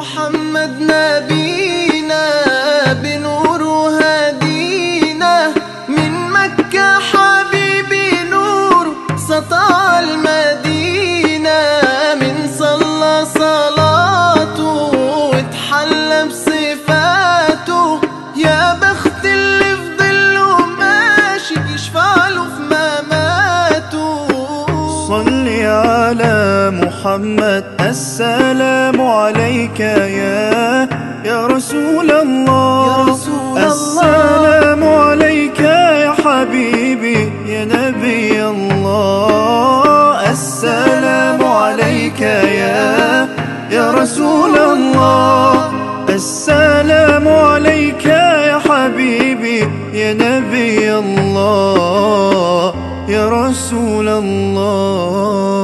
محمد نبينا بنور هدينا من مكة حبيبي نور سطع المدينة من صلى صلاته واتحلى بصفاته يا بخت اللي في ظله ماشي يشفع له في مماته صل على محمد السلام عليك يا يا رسول الله يا رسول الله. السلام عليك يا حبيبي يا نبي الله السلام عليك يا يا رسول الله السلام عليك يا حبيبي يا نبي الله يا رسول الله